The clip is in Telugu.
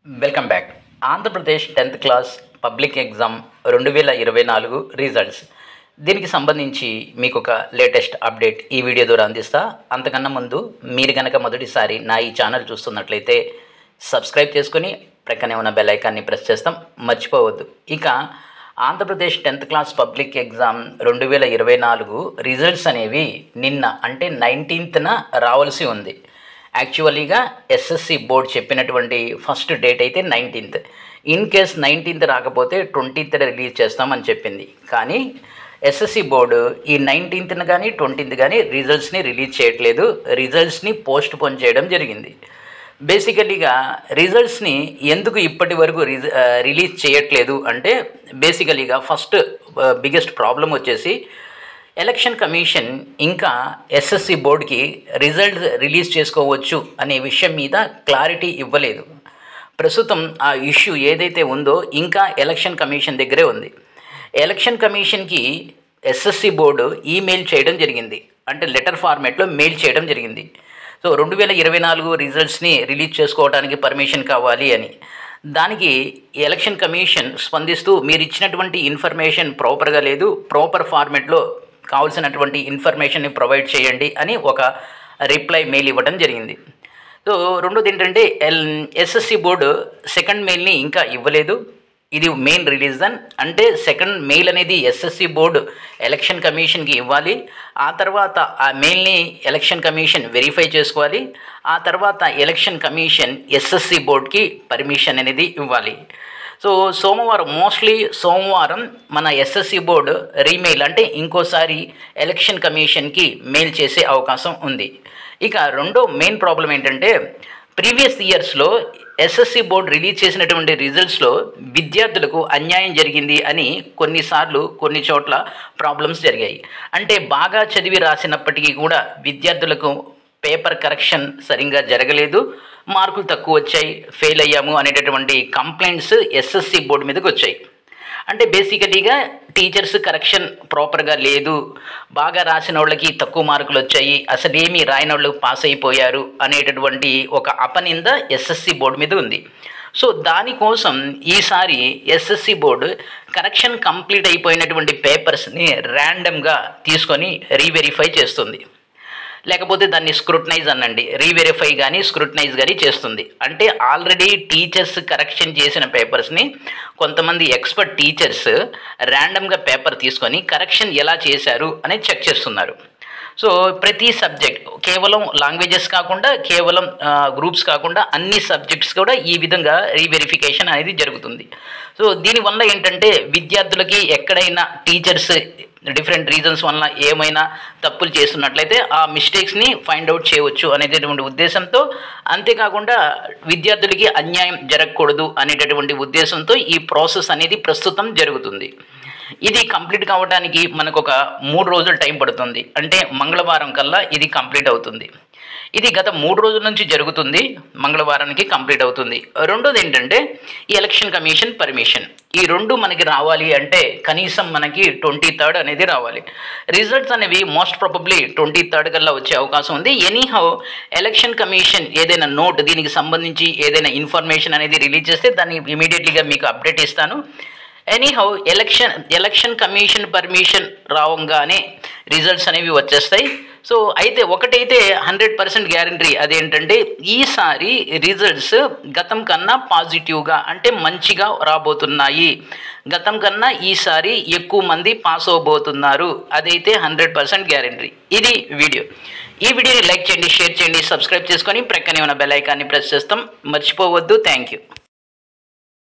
welcome back Andhra Pradesh tenth class public exam రెండు వేల ఇరవై నాలుగు రిజల్ట్స్ దీనికి సంబంధించి మీకు ఒక లేటెస్ట్ అప్డేట్ ఈ వీడియో ద్వారా అందిస్తా అంతకన్నా ముందు మీరు కనుక మొదటిసారి నా ఈ ఛానల్ చూస్తున్నట్లయితే సబ్స్క్రైబ్ చేసుకొని ప్రక్కనే ఉన్న బెల్ ఐకాన్ని ప్రెస్ చేస్తాం మర్చిపోవద్దు ఇక Andhra Pradesh tenth class public exam రెండు వేల ఇరవై నాలుగు రిజల్ట్స్ అనేవి నిన్న అంటే నైన్టీన్త్న రావాల్సి ఉంది యాక్చువల్లీగా ఎస్ఎస్సి బోర్డ్ చెప్పినటువంటి ఫస్ట్ డేట్ అయితే నైన్టీన్త్ ఇన్ కేస్ నైన్టీన్త్ రాకపోతే ట్వంటీన్త్ రిలీజ్ చేస్తామని చెప్పింది కానీ ఎస్ఎస్సి బోర్డు ఈ నైన్టీన్త్న కానీ ట్వంటీన్త్ కానీ రిజల్ట్స్ని రిలీజ్ చేయట్లేదు రిజల్ట్స్ని పోస్ట్ పోన్ చేయడం జరిగింది బేసికలీగా రిజల్ట్స్ని ఎందుకు ఇప్పటి వరకు రిజ ఆ, రిలీజ్ చేయట్లేదు అంటే బేసికలీగా ఫస్ట్ బిగ్గెస్ట్ ప్రాబ్లం వచ్చేసి ఎలక్షన్ కమిషన్ ఇంకా ఎస్ఎస్సి బోర్డుకి రిజల్ట్ రిలీజ్ చేసుకోవచ్చు అనే విషయం మీద క్లారిటీ ఇవ్వలేదు ప్రస్తుతం ఆ ఇష్యూ ఏదైతే ఉందో ఇంకా ఎలక్షన్ కమిషన్ దగ్గరే ఉంది ఎలక్షన్ కమిషన్కి ఎస్ఎస్సి బోర్డు ఈమెయిల్ చేయడం జరిగింది అంటే లెటర్ ఫార్మేట్లో మెయిల్ చేయడం జరిగింది సో రెండు వేల ఇరవై నాలుగు రిజల్ట్స్ని రిలీజ్ చేసుకోవడానికి పర్మిషన్ కావాలి అని దానికి ఎలక్షన్ కమిషన్ స్పందిస్తూ మీరు ఇచ్చినటువంటి ఇన్ఫర్మేషన్ ప్రాపర్గా లేదు ప్రాపర్ ఫార్మేట్లో కావాల్సినటువంటి ఇన్ఫర్మేషన్ని ప్రొవైడ్ చేయండి అని ఒక రిప్లై మెయిల్ ఇవ్వడం జరిగింది సో రెండోది ఏంటంటే ఎల్ ఎస్ఎస్సి బోర్డు సెకండ్ మెయిల్ని ఇంకా ఇవ్వలేదు ఇది మెయిన్ రిలీజన్ అంటే సెకండ్ మెయిల్ అనేది ఎస్ఎస్సి బోర్డు ఎలక్షన్ కమిషన్కి ఇవ్వాలి ఆ తర్వాత ఆ మెయిల్ని ఎలక్షన్ కమిషన్ వెరిఫై చేసుకోవాలి ఆ తర్వాత ఎలక్షన్ కమిషన్ ఎస్ఎస్సి బోర్డుకి పర్మిషన్ అనేది ఇవ్వాలి సో సోమవారం మోస్ట్లీ సోమవారం మన ఎస్ఎస్సి బోర్డు రీమెయిల్ అంటే ఇంకోసారి ఎలక్షన్ కమిషన్కి మెయిల్ చేసే అవకాశం ఉంది ఇక రెండో మెయిన్ ప్రాబ్లం ఏంటంటే ప్రీవియస్ ఇయర్స్లో ఎస్ఎస్సి బోర్డు రిలీజ్ చేసినటువంటి రిజల్ట్స్లో విద్యార్థులకు అన్యాయం జరిగింది అని కొన్నిసార్లు కొన్ని చోట్ల ప్రాబ్లమ్స్ జరిగాయి అంటే బాగా చదివి రాసినప్పటికీ కూడా విద్యార్థులకు పేపర్ కరెక్షన్ సరిగ్గా జరగలేదు మార్కులు తక్కువ వచ్చాయి ఫెయిల్ అయ్యాము అనేటటువంటి కంప్లైంట్స్ ఎస్ఎస్సి బోర్డు మీదకి వచ్చాయి అంటే బేసికలీగా టీచర్స్ కరెక్షన్ ప్రాపర్గా లేదు బాగా రాసిన వాళ్ళకి తక్కువ మార్కులు వచ్చాయి అసలు ఏమీ రాయని వాళ్ళు పాస్ అయిపోయారు అనేటటువంటి ఒక అపనింద ఎస్ఎస్సి బోర్డు మీద ఉంది సో దానికోసం ఈసారి ఎస్ఎస్సి బోర్డు కరెక్షన్ కంప్లీట్ అయిపోయినటువంటి పేపర్స్ని ర్యాండమ్గా తీసుకొని రీవెరిఫై చేస్తుంది లేకపోతే దాన్ని స్క్రూటనైజ్ అనండి రీవెరిఫై కానీ స్క్రూటనైజ్ కానీ చేస్తుంది అంటే ఆల్రెడీ టీచర్స్ కరెక్షన్ చేసిన పేపర్స్ని కొంతమంది ఎక్స్పర్ట్ టీచర్స్ ర్యాండమ్గా పేపర్ తీసుకొని కరెక్షన్ ఎలా చేశారు అనేది చెక్ చేస్తున్నారు సో ప్రతి సబ్జెక్ట్ కేవలం లాంగ్వేజెస్ కాకుండా కేవలం గ్రూప్స్ కాకుండా అన్ని సబ్జెక్ట్స్ కూడా ఈ విధంగా రీవెరిఫికేషన్ అనేది జరుగుతుంది సో దీనివల్ల ఏంటంటే విద్యార్థులకి ఎక్కడైనా టీచర్స్ డిఫరెంట్ రీజన్స్ వలన ఏమైనా తప్పులు చేస్తున్నట్లయితే ఆ మిస్టేక్స్ని ఫైండ్ అవుట్ చేయవచ్చు అనేటటువంటి ఉద్దేశంతో అంతేకాకుండా విద్యార్థులకి అన్యాయం జరగకూడదు అనేటటువంటి ఉద్దేశంతో ఈ ప్రాసెస్ అనేది ప్రస్తుతం జరుగుతుంది ఇది కంప్లీట్ కావడానికి మనకు ఒక మూడు రోజులు టైం పడుతుంది అంటే మంగళవారం కల్లా ఇది కంప్లీట్ అవుతుంది ఇది గత మూడు రోజుల నుంచి జరుగుతుంది మంగళవారానికి కంప్లీట్ అవుతుంది రెండోది ఏంటంటే ఈ ఎలక్షన్ కమిషన్ పర్మిషన్ ఈ రెండు మనకి రావాలి అంటే కనీసం మనకి ట్వంటీ థర్డ్ అనేది రావాలి రిజల్ట్స్ అనేవి మోస్ట్ ప్రాబబ్లీ ట్వంటీ థర్డ్ కల్లా వచ్చే అవకాశం ఉంది ఎనీహౌ ఎలక్షన్ కమిషన్ ఏదైనా నోట్ దీనికి సంబంధించి ఏదైనా ఇన్ఫర్మేషన్ అనేది రిలీజ్ చేస్తే దాన్ని ఇమీడియట్లీగా మీకు అప్డేట్ ఇస్తాను anyhow election election commission permission రావంగానే రిజల్ట్స్ అనేవి వచ్చేస్తాయి సో అయితే ఒకటైతే హండ్రెడ్ పర్సెంట్ గ్యారంటీ అదేంటంటే ఈసారి రిజల్ట్స్ గతం కన్నా పాజిటివ్గా అంటే మంచిగా రాబోతున్నాయి గతం కన్నా ఈసారి ఎక్కువ మంది పాస్ అవబోతున్నారు అదైతే హండ్రెడ్ పర్సెంట్ గ్యారంటీ ఇది వీడియో ఈ వీడియోని లైక్ చేయండి షేర్ చేయండి సబ్స్క్రైబ్ చేసుకొని ప్రక్కనే ఉన్న బెల్ ఐకాన్ని ప్రెస్ చేస్తాం మర్చిపోవద్దు థ్యాంక్ యూ